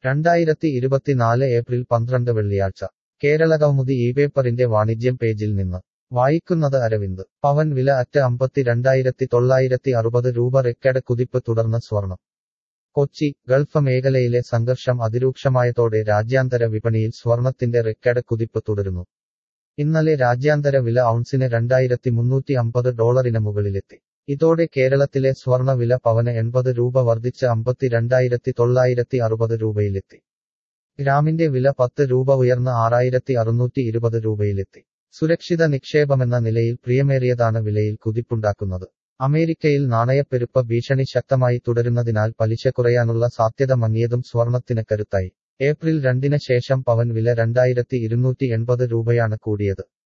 രണ്ടായിരത്തി ഇരുപത്തിനാല് ഏപ്രിൽ പന്ത്രണ്ട് വെള്ളിയാഴ്ച കേരളകൗമുദി ഈ പേപ്പറിന്റെ വാണിജ്യം പേജിൽ നിന്ന് വായിക്കുന്നത് അരവിന്ദ് പവൻ വില അറ്റ് അമ്പത്തിരണ്ടായിരത്തി തൊള്ളായിരത്തി അറുപത് രൂപ റെക്കഡ് കുതിപ്പ് തുടർന്ന് സ്വർണം കൊച്ചി ഗൾഫ് മേഖലയിലെ സംഘർഷം അതിരൂക്ഷമായതോടെ രാജ്യാന്തര വിപണിയിൽ സ്വർണത്തിന്റെ റെക്കഡ് കുതിപ്പ് തുടരുന്നു ഇന്നലെ രാജ്യാന്തര വില ഔൺസിന് രണ്ടായിരത്തി മുന്നൂറ്റി അമ്പത് ഡോളറിന് മുകളിലെത്തി ഇതോടെ കേരളത്തിലെ സ്വർണ വില പവന് എൺപത് രൂപ വർദ്ധിച്ച് അമ്പത്തിരണ്ടായിരത്തി തൊള്ളായിരത്തി അറുപത് രൂപയിലെത്തി ഗ്രാമിന്റെ വില പത്ത് രൂപ ഉയർന്ന് ആറായിരത്തി അറുന്നൂറ്റി ഇരുപത് രൂപയിലെത്തി സുരക്ഷിത നിക്ഷേപമെന്ന നിലയിൽ പ്രിയമേറിയതാണ് വിലയിൽ കുതിപ്പുണ്ടാക്കുന്നത് അമേരിക്കയിൽ നാണയപ്പെരുപ്പ ഭീഷണി ശക്തമായി തുടരുന്നതിനാൽ പലിശ കുറയാനുള്ള സാധ്യത മങ്ങിയതും സ്വർണത്തിന് കരുത്തായി ഏപ്രിൽ രണ്ടിന് ശേഷം പവൻ വില രണ്ടായിരത്തി ഇരുന്നൂറ്റി എൺപത് രൂപയാണ് കൂടിയത്